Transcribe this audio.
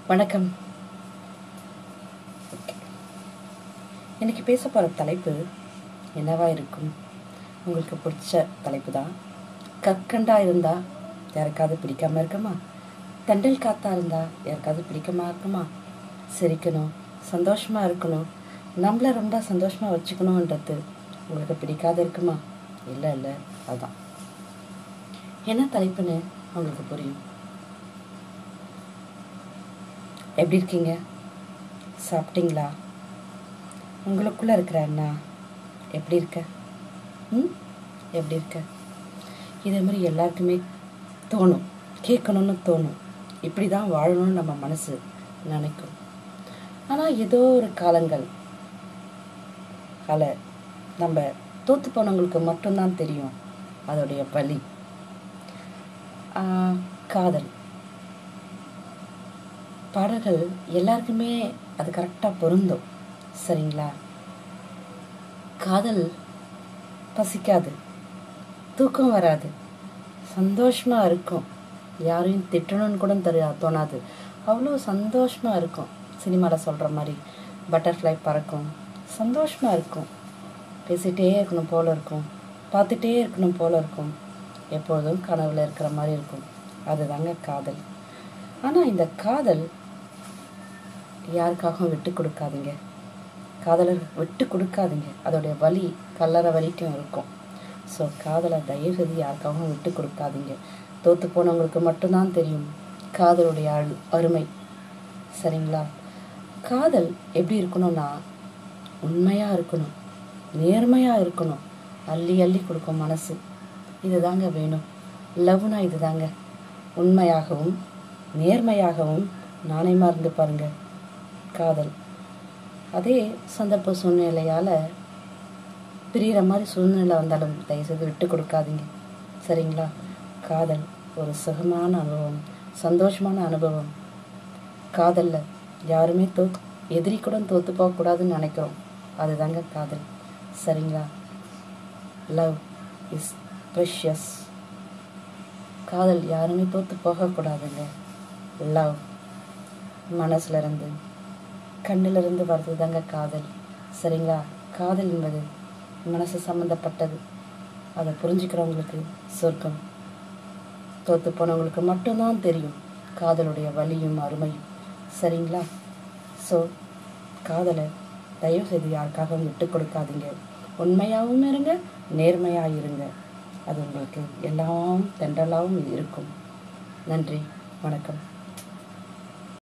வணக்கம் ஓகே இன்னைக்கு பேச போகிற தலைப்பு என்னவா இருக்கும் உங்களுக்கு பிடிச்ச தலைப்பு தான் கற்கண்டா இருந்தா யாருக்காவது பிடிக்காம இருக்குமா தண்டல் காத்தா இருந்தா யாருக்காவது பிடிக்காம இருக்குமா சிரிக்கணும் சந்தோஷமா இருக்கணும் நம்மள ரொம்ப சந்தோஷமா வச்சுக்கணுன்றது உங்களுக்கு பிடிக்காத இருக்குமா இல்லை இல்லை அதான் என்ன தலைப்புன்னு உங்களுக்கு புரியும் எப்படி இருக்கீங்க சாப்பிட்டீங்களா உங்களுக்குள்ள இருக்கிற அண்ணா எப்படி இருக்க ம் எப்படி இருக்க இதே மாதிரி எல்லாருக்குமே தோணும் கேட்கணும்னு தோணும் இப்படி தான் வாழணும்னு நம்ம மனசு நினைக்கும் ஆனால் ஏதோ ஒரு காலங்கள் கால நம்ம தோத்து போனவங்களுக்கு மட்டும்தான் தெரியும் அதோடைய வலி ஆஹ், காதல் பாடல்கள் எல்லாருக்குமே அது கரெக்டாக பொருந்தும் சரிங்களா காதல் பசிக்காது தூக்கம் வராது சந்தோஷமா இருக்கும் யாரையும் திட்டணும்னு கூட தெரிய தோணாது அவ்வளோ சந்தோஷமா இருக்கும் சினிமாவில் சொல்கிற மாதிரி பட்டர்ஃப்ளை பறக்கும் சந்தோஷமா இருக்கும் பேசிட்டே இருக்கணும் போல இருக்கும் பார்த்துட்டே இருக்கணும் போல இருக்கும் எப்பொழுதும் கனவுல இருக்கிற மாதிரி இருக்கும் அதுதாங்க காதல் ஆனால் இந்த காதல் யாருக்காகவும் விட்டு கொடுக்காதீங்க காதலர் விட்டு கொடுக்காதீங்க அதோடைய வலி கல்லறை வரைக்கும் இருக்கும் ஸோ காதலை தயவு செய்து யாருக்காகவும் விட்டு கொடுக்காதீங்க தோத்து போனவங்களுக்கு மட்டும்தான் தெரியும் காதலுடைய அழு அருமை சரிங்களா காதல் எப்படி இருக்கணும்னா உண்மையாக இருக்கணும் நேர்மையாக இருக்கணும் அள்ளி அள்ளி கொடுக்கும் மனசு இதுதாங்க வேணும் லவ்னா இதுதாங்க உண்மையாகவும் நேர்மையாகவும் நாணயமாக இருந்து பாருங்க காதல் அதே சந்தர்ப்ப சூழ்நிலையால் பிரிகிற மாதிரி சூழ்நிலை வந்தாலும் தயவுசெய்து விட்டு கொடுக்காதீங்க சரிங்களா காதல் ஒரு சுகமான அனுபவம் சந்தோஷமான அனுபவம் காதலில் யாருமே தோத்து எதிரி கூட தோத்து போகக்கூடாதுன்னு நினைக்கிறோம் அதுதாங்க காதல் சரிங்களா லவ் இஸ் ப்ரெஷியஸ் காதல் யாருமே தோத்து போகக்கூடாதுங்க லவ் மனசுல இருந்து கண்ணுல இருந்து வர்றது தாங்க காதல் சரிங்களா காதல் என்பது மனசு சம்மந்தப்பட்டது அதை புரிஞ்சுக்கிறவங்களுக்கு சொர்க்கம் தோத்து போனவங்களுக்கு மட்டும்தான் தெரியும் காதலுடைய வலியும் அருமையும் சரிங்களா ஸோ காதலை தயவு செய்து யாருக்காகவும் விட்டு கொடுக்காதீங்க உண்மையாகவும் இருங்க நேர்மையாக இருங்க அது உங்களுக்கு எல்லாம் தென்றலாகவும் இருக்கும் நன்றி வணக்கம்